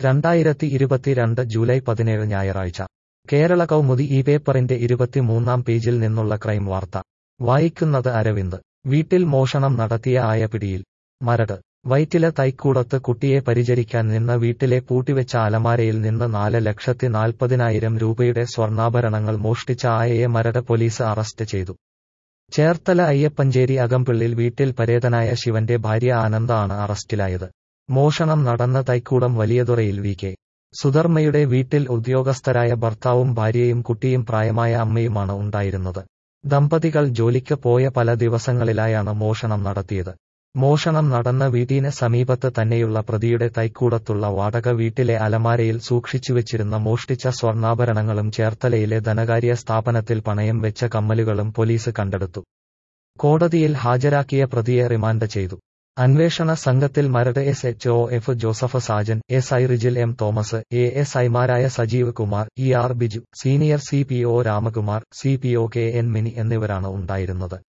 രണ്ടായിരത്തി ഇരുപത്തിരണ്ട് ജൂലൈ പതിനേഴ് ഞായറാഴ്ച കേരള കൗമുദി ഈ പേപ്പറിന്റെ ഇരുപത്തിമൂന്നാം പേജിൽ നിന്നുള്ള ക്രൈം വാർത്ത വായിക്കുന്നത് അരവിന്ദ് വീട്ടിൽ മോഷണം നടത്തിയ ആയ പിടിയിൽ മരട് വൈറ്റില തൈക്കൂടത്ത് കുട്ടിയെ പരിചരിക്കാൻ നിന്ന വീട്ടിലെ പൂട്ടിവെച്ച അലമാരയിൽ നിന്ന് നാല് ലക്ഷത്തി നാൽപ്പതിനായിരം രൂപയുടെ സ്വർണ്ണാഭരണങ്ങൾ മോഷ്ടിച്ച ആയയെ മരട് പോലീസ് അറസ്റ്റ് ചെയ്തു ചേർത്തല അയ്യപ്പഞ്ചേരി അകമ്പിള്ളിൽ വീട്ടിൽ പരേതനായ ശിവന്റെ ഭാര്യ ആനന്ദ ആണ് അറസ്റ്റിലായത് മോഷണം നടന്ന തൈക്കൂടം വലിയതുറയിൽ വി കെ സുധർമ്മയുടെ വീട്ടിൽ ഉദ്യോഗസ്ഥരായ ഭർത്താവും ഭാര്യയും കുട്ടിയും പ്രായമായ അമ്മയുമാണ് ഉണ്ടായിരുന്നത് ദമ്പതികൾ ജോലിക്ക് പോയ പല ദിവസങ്ങളിലായാണ് മോഷണം നടത്തിയത് മോഷണം നടന്ന വീട്ടിന് സമീപത്ത് തന്നെയുള്ള പ്രതിയുടെ തൈക്കൂടത്തുള്ള വാടക വീട്ടിലെ അലമാരയിൽ സൂക്ഷിച്ചുവെച്ചിരുന്ന മോഷ്ടിച്ച സ്വർണ്ണാഭരണങ്ങളും ചേർത്തലയിലെ ധനകാര്യ സ്ഥാപനത്തിൽ പണയം വെച്ച കമ്മലുകളും പോലീസ് കണ്ടെടുത്തു കോടതിയിൽ ഹാജരാക്കിയ പ്രതിയെ റിമാൻഡ് ചെയ്തു അന്വേഷണ സംഘത്തിൽ Maradu S H O F Joseph Sajan S I Rijil M Thomas A S ഐമാരായ Sajeev Kumar E R Biju senior C P O Ramakumar C P O K N Mini എന്നിവരാണ് ഉണ്ടായിരുന്നത്